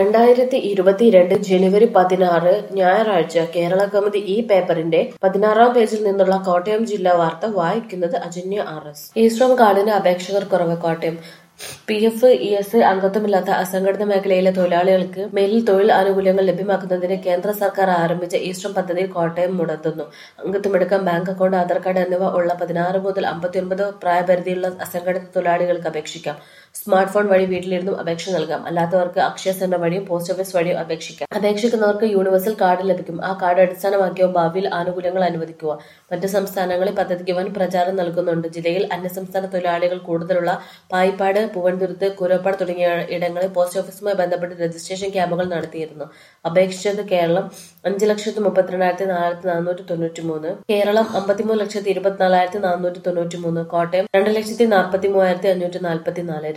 രണ്ടായിരത്തി ഇരുപത്തിരണ്ട് ജനുവരി പതിനാറ് ഞായറാഴ്ച കേരള കൗമുദി ഈ പേപ്പറിന്റെ പതിനാറാം പേജിൽ നിന്നുള്ള കോട്ടയം ജില്ലാ വാർത്ത വായിക്കുന്നത് അജന്യ ആർ എസ് ഈശ്രം കാർഡിന് അപേക്ഷകർ കുറവ് Kottayam P F E S അംഗത്വമില്ലാത്ത അസംഘടിത മേഖലയിലെ തൊഴിലാളികൾക്ക് മേലിൽ തൊഴിൽ ആനുകൂല്യങ്ങൾ ലഭ്യമാക്കുന്നതിന് കേന്ദ്ര സർക്കാർ ആരംഭിച്ച ഈസ്റ്റം പദ്ധതിയിൽ കോട്ടയം മുടങ്ങുന്നു അംഗത്വമെടുക്കാൻ ബാങ്ക് അക്കൗണ്ട് ആധാർ കാർഡ് എന്നിവ ഉള്ള പതിനാറ് മുതൽ അമ്പത്തിയൊൻപത് പ്രായപരിധിയുള്ള അസംഘടിത തൊഴിലാളികൾക്ക് അപേക്ഷിക്കാം സ്മാർട്ട് ഫോൺ വഴി വീട്ടിലിരുന്നും അപേക്ഷ നൽകാം അല്ലാത്തവർക്ക് അക്ഷയ സെന്റർ വഴിയും പോസ്റ്റ് ഓഫീസ് വഴിയും അപേക്ഷിക്കാം അപേക്ഷിക്കുന്നവർക്ക് യൂണിവേഴ്സൽ കാർഡ് ലഭിക്കും ആ കാർഡ് അടിസ്ഥാനമാക്കിയോ ഭാവിയിൽ ആനുകൂല്യങ്ങൾ അനുവദിക്കുക മറ്റ് സംസ്ഥാനങ്ങളിൽ പദ്ധതിക്ക് വൻ പ്രചാരം നൽകുന്നുണ്ട് ജില്ലയിൽ അന്യസംസ്ഥാന തൊഴിലാളികൾ കൂടുതലുള്ള പായിപ്പാട് പൂവൻതുരുത്ത് കൂരപ്പാട് തുടങ്ങിയ ഇടങ്ങളിൽ പോസ്റ്റ് ഓഫീസുമായി ബന്ധപ്പെട്ട് രജിസ്ട്രേഷൻ ക്യാമ്പുകൾ നടത്തിയിരുന്നു അപേക്ഷിച്ചത് കേരളം അഞ്ച് ലക്ഷത്തി മുപ്പത്തിരണ്ടായിരത്തി നാലായിരത്തി നാനൂറ്റി തൊണ്ണൂറ്റി മൂന്ന് കേരളം അമ്പത്തിമൂന്ന് ലക്ഷത്തി ഇരുപത്തിനാലായിരത്തി നാനൂറ്റി തൊണ്ണൂറ്റി മൂന്ന് കോട്ടയം രണ്ട് ലക്ഷത്തി നാൽപ്പത്തി മൂവായിരത്തി അഞ്ഞൂറ്റി നാൽപ്പത്തി നാല്